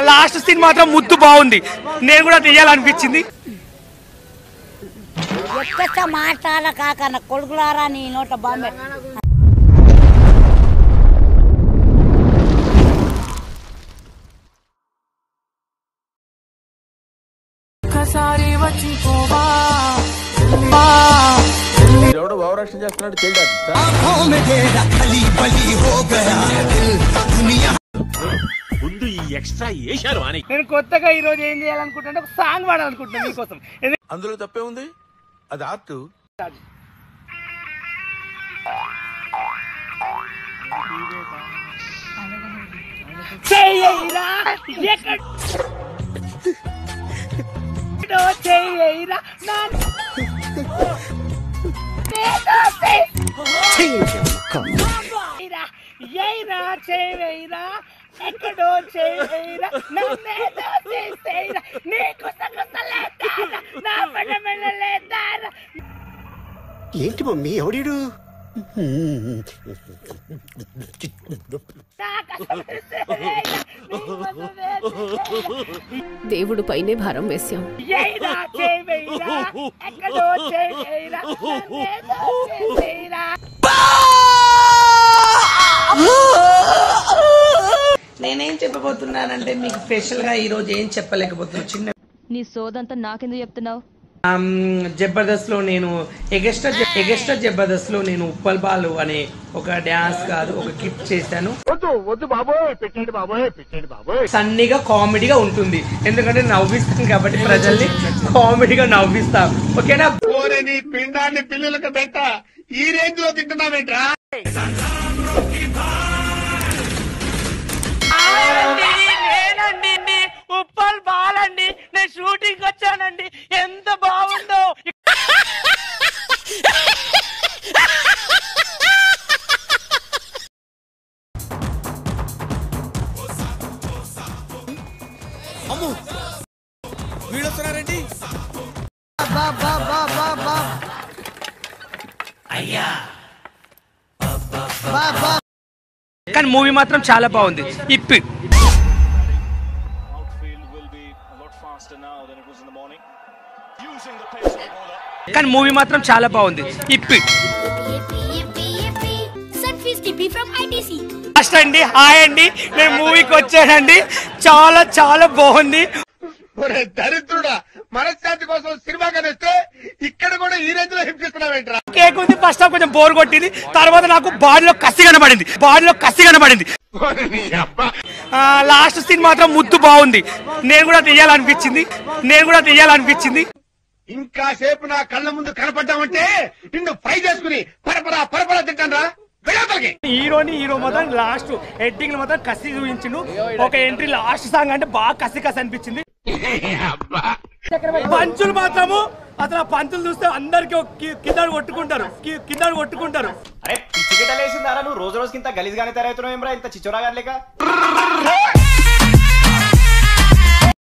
last scene మాత్రం ముద్దు బాగుంది నేను కూడా తీయాలనిపించింది ఎక్కడ మాట్లాడ కాకన్న కొడుకులారా నీ నోట బాంబే ఎవడో భావరక్షణ చేస్తున్నాడు చైల్డ్ ఆర్టిస్ట్ ముందు ఈ ఎక్స్ట్రా వేశారు అని నేను కొత్తగా ఈ రోజు ఏం చేయాలనుకుంటున్నా ఒక సాంగ్ పాడాలనుకుంటున్నాను మీకోసం ఎందుకంటే అందులో తప్పే ఉంది అది ఆర్ట్ చెయ్యరా ఎక్కడో చెయ్యరా నా ఏరా చెయ్యరా ఎక్కడో చెయ్యరా నన్నేదో చేసేయరా నీకు సగసలేదారా నా పడ మెల్లలేదారా ఏంటి మమ్మీ ఎవడీడు దేవుడు పైనే భారం వేశాం ఏరా చెయ్యరా ఎక్కడో చెయ్యరా నన్నేదో చేసేయరా నేనేం చెప్పబోతున్నానంటే మీకు స్పెషల్ గా ఈ రోజు ఏం చెప్పలేకపోతున్నా చిన్న నీ సోదంతా నాకెందుకు చెప్తున్నావు జబర్దస్త్ లో నేను ఎగస్ట్రా ఎగస్ట్రా జబర్దస్త్ లో నేను ఉప్పల్ బాలు అనే ఒక డ్యాన్స్ కాదు ఒక కిట్ చేశాను సన్నీగా కామెడీగా ఉంటుంది ఎందుకంటే నవ్విస్తాం కాబట్టి ప్రజల్ని కామెడీగా నవ్విస్తాం ఓకేనా నీ పిండాన్ని పిల్లలకు పెట్ట ఈ రేంజ్ లో తింటున్నావేంట్రా నేనండి ఉప్పల్ బాలండి నేను షూటింగ్ వచ్చానండి ఎంత బాగుందో కానీ మూవీ మాత్రం చాలా బాగుంది ఇప్పి కానీ మూవీ మాత్రం చాలా బాగుంది ఇప్పి ఫస్ట్ అండి హాయ్ అండి నేను మూవీకి వచ్చానండి చాలా చాలా బాగుంది ఒరే దరిద్రుడా మనశ్శాంతి కోసం సినిమా కనిస్తే ఇక్కడ కూడా ఈ రేంజ్ లో హింసిస్తున్నావేంట్రా కేక్ ఉంది ఫస్ట్ హాఫ్ కొంచెం బోర్ కొట్టింది తర్వాత నాకు బాడీలో కసి కనబడింది బాడీలో కసి కనబడింది లాస్ట్ సీన్ మాత్రం ముద్దు బాగుంది నేను కూడా తీయాలనిపించింది నేను కూడా తీయాలనిపించింది ఇంకా సేపు నా కళ్ళ ముందు కనపడ్డామంటే నిన్ను ఫ్రై చేసుకుని పరపరా పరపరా తింటాను రా వెళ్ళతలకి హీరోని హీరో మాత్రం లాస్ట్ ఎడ్డింగ్ మాత్రం కసి చూపించిండు ఒక ఎంట్రీ లాస్ట్ సాంగ్ అంటే బాగా కసి కసి అనిపించింది పంచులు మాత్రము అసలు ఆ పంచులు చూస్తే అందరికి కింద కొట్టుకుంటారు కి- కింద కొట్టుకుంటారు అరే పిచ్చి గిట్ట లేచిందారా నువ్వు రోజు రోజుకి ఇంత గలీజ్గానే తయారవుతున్నావు ఏమ్రా ఇంత చిచ్చోరాగా లేక